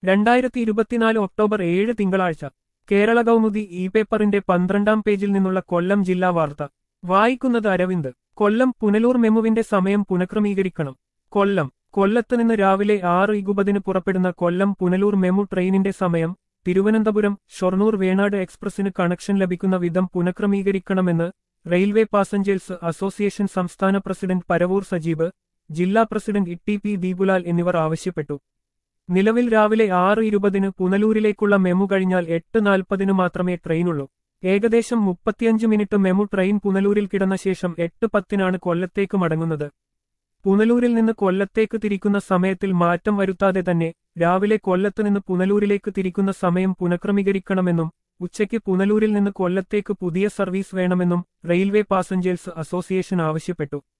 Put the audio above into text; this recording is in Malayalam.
രണ്ടായിരത്തി ഇരുപത്തിനാല് ഒക്ടോബർ ഏഴ് തിങ്കളാഴ്ച കേരള കൗമുദി ഇ പേപ്പറിന്റെ പന്ത്രണ്ടാം പേജിൽ നിന്നുള്ള കൊല്ലം ജില്ലാ വാർത്ത വായിക്കുന്നത് അരവിന്ദ് കൊല്ലം പുനലൂർ മെമുവിന്റെ സമയം പുനഃക്രമീകരിക്കണം കൊല്ലം കൊല്ലത്ത് നിന്ന് രാവിലെ ആറ് ഇകുപതിന് പുറപ്പെടുന്ന കൊല്ലം പുനലൂർ മെമു ട്രെയിനിന്റെ സമയം തിരുവനന്തപുരം ഷൊർണൂർ വേണാട് എക്സ്പ്രസിന് കണക്ഷൻ ലഭിക്കുന്ന വിധം പുനഃക്രമീകരിക്കണമെന്ന് റെയിൽവേ പാസഞ്ചേഴ്സ് അസോസിയേഷൻ സംസ്ഥാന പ്രസിഡന്റ് പരവൂർ സജീബ് ജില്ലാ president E T P Deepulal എന്നിവർ ആവശ്യപ്പെട്ടു നിലവിൽ രാവിലെ ആറ് ഇരുപതിന് പുനലൂരിലേക്കുള്ള മെമു കഴിഞ്ഞാൽ എട്ട് നാൽപ്പതിന് മാത്രമേ ട്രെയിനുള്ളൂ ഏകദേശം മുപ്പത്തിയഞ്ച് മിനിറ്റ് മെമു ട്രെയിൻ പുനലൂരിൽ കിടന്ന ശേഷം എട്ട് പത്തിനാണ് കൊല്ലത്തേക്ക് മടങ്ങുന്നത് പുനലൂരിൽ നിന്ന് കൊല്ലത്തേക്ക് തിരിക്കുന്ന സമയത്തിൽ മാറ്റം വരുത്താതെ തന്നെ രാവിലെ കൊല്ലത്ത് നിന്ന് പുനലൂരിലേക്ക് തിരിക്കുന്ന സമയം പുനഃക്രമീകരിക്കണമെന്നും ഉച്ചയ്ക്ക് പുനലൂരിൽ നിന്ന് കൊല്ലത്തേക്ക് പുതിയ സർവീസ് വേണമെന്നും റെയിൽവേ പാസഞ്ചേഴ്സ് അസോസിയേഷൻ ആവശ്യപ്പെട്ടു